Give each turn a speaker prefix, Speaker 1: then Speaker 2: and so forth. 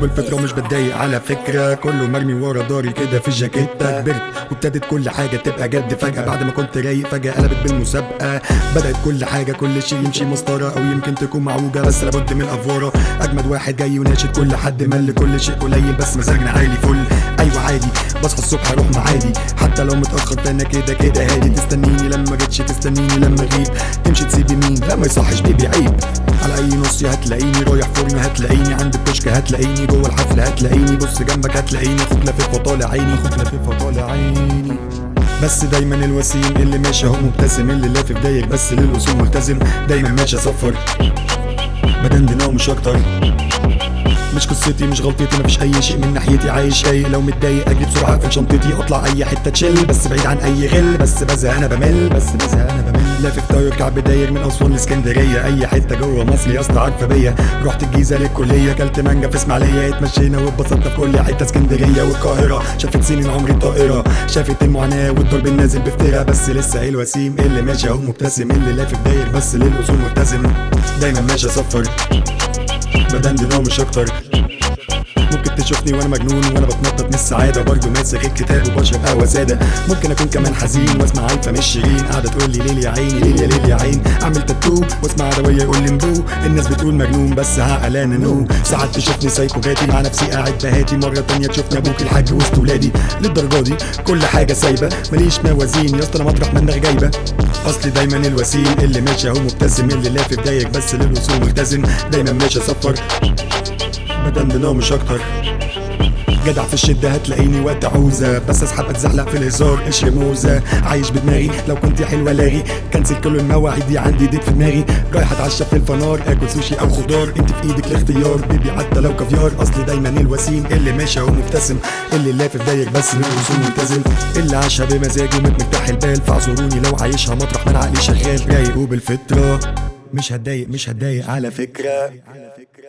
Speaker 1: وبالفطرة مش بتضايق على فكرة كله مرمي ورا داري كده في الجاكيتة كبرت وابتدت كل حاجة تبقى جد فجأة بعد ما كنت رايق فجأة قلبت بالمسابقة بدأت كل حاجة كل شيء يمشي مسطرة أو يمكن تكون معوجة بس لابد من أفورة أجمد واحد جاي وناشد كل حد مل كل شيء قليل بس مزاجنا عالي فل أيوة عادي بصحى الصبح أروح معادي حتى لو متأخر فأنا كده كده هادي تستنيني لما جتش تستنيني لما أغيب تمشي تسيبي مين لا ما يصحش بيبي عيب على أي نص هتلاقيني رايح فرن هتلاقيني عند الكشك هتلاقيني جوه الحفل هتلاقيني بص جنبك هتلاقيني اخوك لافف وطالع عيني اخوك لافف وطالع عيني بس دايما الوسيم اللي ماشي اهو مبتسم اللي لافف داير بس للاصول ملتزم دايما ماشي اصفر بدندن ومش اكتر مش قصتي مش غلطتي مفيش اي شيء من ناحيتي عايش رايق لو متضايق اجيب بسرعه اقفل شنطتي اطلع اي حته تشيل بس بعيد عن اي غل بس بزهق انا بمل بس بزهق انا بمل لافف طاير كعب داير من اسوان لاسكندريه اي حته جوه مصر يا اسطى عارفه بيا رحت الجيزه للكليه كلت مانجا في اسماعيليه اتمشينا واتبسطنا في كل حته اسكندريه والقاهره شافت سنين عمري طائره شافت المعاناه والضرب النازل بفترة بس لسه الوسيم اللي ماشي اهو مبتسم اللي لافف داير بس للاصول ملتزم دايما ماشي اصفر بدندن ومش اكتر ممكن تشوفني وانا مجنون وانا بتنطط من السعاده برضه ماسك الكتاب وبشرب قهوه ساده ممكن اكون كمان حزين واسمع الفا مش شيرين قاعده تقول لي ليل يا عيني ليل يا ليل يا عين اعمل تاتو واسمع عدويه يقول لي مبو الناس بتقول مجنون بس عقل انا نو ساعات تشوفني سايكوباتي مع نفسي قاعد بهاتي مره تانية تشوفني ابوك الحاج وسط ولادي للدرجه دي كل حاجه سايبه ماليش موازين يا اسطى انا مطرح ما دماغ جايبه اصلي دايما الوسيم اللي ماشي اهو مبتسم اللي لافف دايق بس للوصول ملتزم دايما ماشي اصفر بدندن ومش اكتر جدع في الشدة هتلاقيني وقت عوزة بس اسحب اتزحلق في الهزار قشر موزة عايش بدماغي لو كنت حلوة لاغي كنسل كل المواعيد دي عندي ديت في دماغي رايح اتعشى في الفنار اكل سوشي او خضار انت في ايدك الاختيار بيبي حتى لو كافيار اصلي دايما الوسيم اللي ماشي اهو مبتسم اللي لافف داير بس للوصول ملتزم اللي عاشها بمزاجه ومت مرتاح البال فاعذروني لو عايشها مطرح ما انا عقلي شغال رايق وبالفطرة مش هتضايق مش هتضايق على فكرة